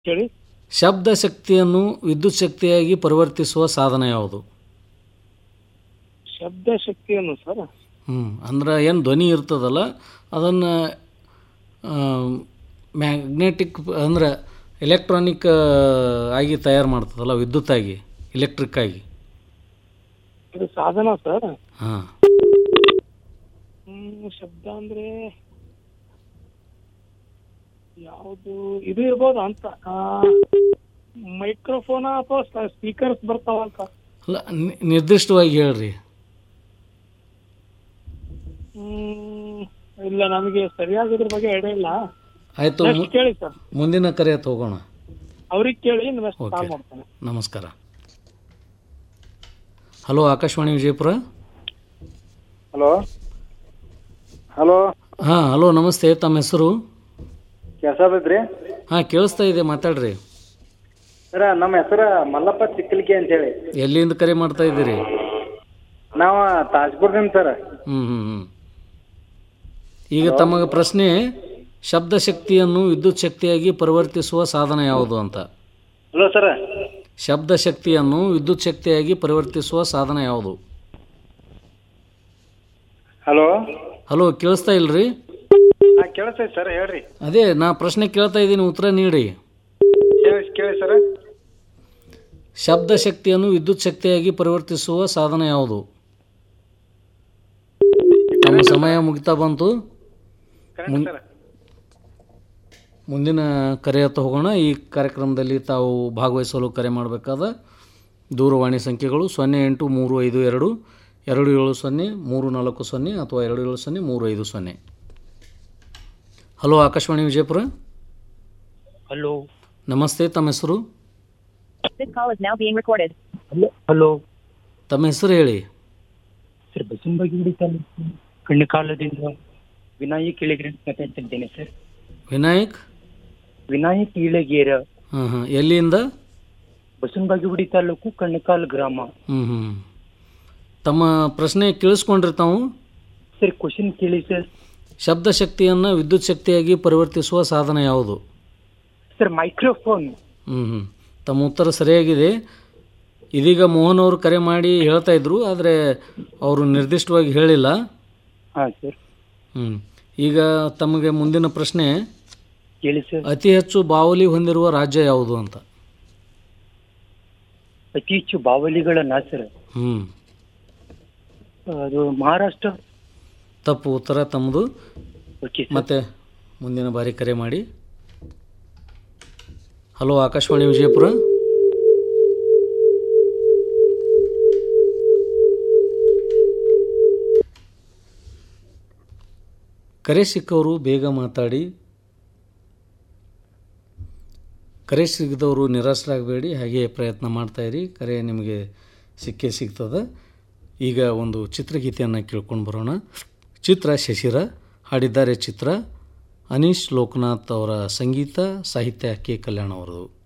ಹೇಳಿ ಶಬ್ದ ಶಕ್ತಿಯನ್ನು ವಿದ್ಯುತ್ ಶಕ್ತಿಯಾಗಿ ಪರಿವರ್ತಿಸುವ ಸಾಧನ ಯಾವುದು ಶಬ್ದ ಶಕ್ತಿಯನ್ನು ಸರ್ ಹ್ಞೂ ಅಂದ್ರೆ ಏನು ಧ್ವನಿ ಇರ್ತದಲ್ಲ ಅದನ್ನು ಮ್ಯಾಗ್ನೆಟಿಕ್ ಅಂದ್ರೆ ಎಲೆಕ್ಟ್ರಾನಿಕ್ ಆಗಿ ತಯಾರು ಮಾಡ್ತದಲ್ಲ ವಿದ್ಯುತ್ ಆಗಿ ಎಲೆಕ್ಟ್ರಿಕ್ ಆಗಿ ಇದು ಸಾಧನ ಸರ್ ಹಾಂ ಹ್ಮ್ ಶಬ್ದ ಅಂದ್ರೆ ಯಾವುದು ಇದು ಇರ್ಬೋದು ಅಂತ ಮೈಕ್ರೋಫೋನ ಅಥವಾ ಸ್ಪೀಕರ್ಸ್ ಬರ್ತಾವಂತ ಅಲ್ಲ ನಿ- ನಿರ್ದಿಷ್ಟವಾಗಿ ಹೇಳ್ರಿ ಹ್ಮ್ ಇಲ್ಲ ನನಗೆ ಸರಿಯಾಗಿ ಇದ್ರ ಬಗ್ಗೆ ಐಡಿಯಾ ಇಲ್ಲ ಆಯಿತು ನೆಕ್ಸ್ಟ್ ಕೇಳಿ ಸರ್ ಮುಂದಿನ ಕರೆ ತಗೋಣ ಅವ್ರಿಗೆ ಕೇಳಿ ನೆಕ್ಸ್ಟ್ Okay. ಕಾಲ್ ಮಾಡ್ತಾನೆ ನಮಸ್ಕಾರ hello Akashvani Vijayapura hello hello ಹಾಂ ಹಲೋ ನಮಸ್ತೆ ತಮ್ಮ ಹೆಸರು ಕೆಲ್ಸದೈತ್ರಿ ಹಾಂ ಕೇಳಿಸ್ತಾ ಇದೆ ಮಾತಾಡ್ರಿ ಸರ ನಮ್ಮ ಹೆಸರು ಮಲ್ಲಪ್ಪ ಚಿಕ್ಕಲಿಕೆ ಅಂತ ಹೇಳಿ ಎಲ್ಲಿಂದ ಕರೆ ಮಾಡ್ತಾ ಇದ್ದೀರಿ ನಾವು ತಾಜ್ಪುರದಿಂದ ಸರ್ ಹ್ಞೂ ಹ್ಞೂ ಹ್ಞೂ ಈಗ ತಮಗೆ ಪ್ರಶ್ನೆ ಶಬ್ದ ಶಕ್ತಿಯನ್ನು ವಿದ್ಯುತ್ ಶಕ್ತಿಯಾಗಿ ಪರಿವರ್ತಿಸುವ ಸಾಧನ ಯಾವುದು ಅಂತ ಹಲೋ ಸರ್ ಶಬ್ದ ಶಕ್ತಿಯನ್ನು ವಿದ್ಯುತ್ ಶಕ್ತಿಯಾಗಿ ಪರಿವರ್ತಿಸುವ ಸಾಧನ ಯಾವುದು ಹಲೋ ಹಲೋ ಕೇಳಿಸ್ತಾ ಇಲ್ರಿ ಹಾ ಕೇಳಿಸ್ತೈತಿ ಸರ್ ಹೇಳ್ರಿ ಅದೇ ನಾ ಪ್ರಶ್ನೆ ಕೇಳ್ತಾ ಇದ್ದೀನಿ ಉತ್ತರ ನೀಡಿ ಕೇಳಿ ಕೇಳಿ ಸರ್ ಶಬ್ದ ಶಕ್ತಿಯನ್ನು ವಿದ್ಯುತ್ ಶಕ್ತಿಯಾಗಿ ಪರಿವರ್ತಿಸುವ ಸಾಧನ ಯಾವುದು ತಮ್ಮ ಸಮಯ ಮುಗಿತಾ ಬಂತು ಕರೆಕ್ಟ್ ಮುನ್- ಸರ್ ಮುಂದಿನ ಕರೆಯತ್ತ ಹೋಗೋಣ ಈ ಕಾರ್ಯಕ್ರಮದಲ್ಲಿ ತಾವು ಭಾಗವಹಿಸಲು ಕರೆ ಮಾಡಬೇಕಾದ ದೂರವಾಣಿ ಸಂಖ್ಯೆಗಳು ಸೊನ್ನೆ ಎಂಟು ಮೂರು ಐದು ಎರಡು ಎರಡು ಏಳು ಸೊನ್ನೆ ಮೂರು ನಾಲ್ಕು ಸೊನ್ನೆ ಅಥವಾ ಎರಡು ಏಳು ಸೊನ್ನೆ ಮೂರು ಐದು ಸೊನ್ನೆ ಹಲೋ ಆಕಾಶವಾಣಿ ವಿಜಯಪುರ ಹಲೋ ನಮಸ್ತೆ ತಮ್ಮ ಹೆಸರು This call is now being recorded. Hello hello ತಮ್ಮ ಹೆಸರು ಹೇಳಿ ಸರ್ ಬಸವನಬಾಗೇವಾಡಿ ತಾಲೂಕು ಕಣ್ಣಕಾಲದಿಂದ ವಿನಾಯಕ್ ಇಳಗೇರಿ ಅಂತ ಮಾತಾಡ್ತಿದ್ದೇನೆ ಸರ್ ವಿನಾಯಕ್ ವಿನಾಯಕ್ ಇಳಗೇರ ಹಾಂ ಹಾಂ ಎಲ್ಲಿಂದ ಬಸವನಬಾಗೇವಾಡಿ ತಾಲೂಕು ಕಣ್ಣಕಾಲ್ ಗ್ರಾಮ ಹ್ಞೂ ಹ್ಞೂ ತಮ್ಮ ಪ್ರಶ್ನೆ ಕೇಳಿಸ್ಕೊಂಡ್ರಿ ತಾವು ಸರ್ ಕ್ವಶನ್ ಕೇಳಿ ಸರ್ ಶಬ್ದ ಶಕ್ತಿಯನ್ನು ವಿದ್ಯುತ್ ಶಕ್ತಿಯಾಗಿ ಪರಿವರ್ತಿಸುವ ಸಾಧನ ಯಾವುದು ಸರ್ ಮೈಕ್ರೋಫೋನ್ ಹ್ಞೂ ಹ್ಞೂ ತಮ್ಮ ಉತ್ತರ ಸರಿಯಾಗಿದೆ ಇದೀಗ ಮೋಹನ್ ಅವರು ಕರೆ ಮಾಡಿ ಹೇಳ್ತಾ ಇದ್ರು ಆದರೆ ಅವರು ನಿರ್ದಿಷ್ಟವಾಗಿ ಹೇಳಿಲ್ಲ ಹಾ ಸರ್ ಹ್ಞೂ ಈಗ ತಮಗೆ ಮುಂದಿನ ಪ್ರಶ್ನೆ ಕೇಳಿ ಸರ್ ಅತಿ ಹೆಚ್ಚು ಬಾವಲಿ ಹೊಂದಿರುವ ರಾಜ್ಯ ಯಾವುದು ಅಂತ ಅತಿ ಹೆಚ್ಚು ಬಾವಲಿಗಳನ್ನ ಸರ್ ಹ್ಞೂ ಅದು ಮಹಾರಾಷ್ಟ್ರ ತಪ್ಪು ಉತ್ತರ ತಮ್ಮದು ಓಕೆ ಸರ್ ಮತ್ತೆ ಮುಂದಿನ ಬಾರಿ ಕರೆ ಮಾಡಿ ಹಲೋ ಆಕಾಶವಾಣಿ ವಿಜಯಪುರ ಕರೆ ಸಿಕ್ಕವರು ಬೇಗ ಮಾತಾಡಿ ಕರೆ ಸಿಗದವರು ನಿರಾಶರಾಗಬೇಡಿ ಹಾಗೆ ಪ್ರಯತ್ನ ಮಾಡ್ತಾಯಿರಿ ಕರೆ ನಿಮಗೆ ಸಿಕ್ಕೇ ಸಿಗ್ತದೆ ಈಗ ಒಂದು ಚಿತ್ರಗೀತೆಯನ್ನು ಕೇಳ್ಕೊಂಡು ಬರೋಣ ಚಿತ್ರ ಶಶಿರ ಹಾಡಿದ್ದಾರೆ ಚಿತ್ರ ಅನೀಶ್ ಲೋಕನಾಥ್ ಅವರ ಸಂಗೀತ ಸಾಹಿತ್ಯ ಕೆ ಕಲ್ಯಾಣ್ ಅವರದು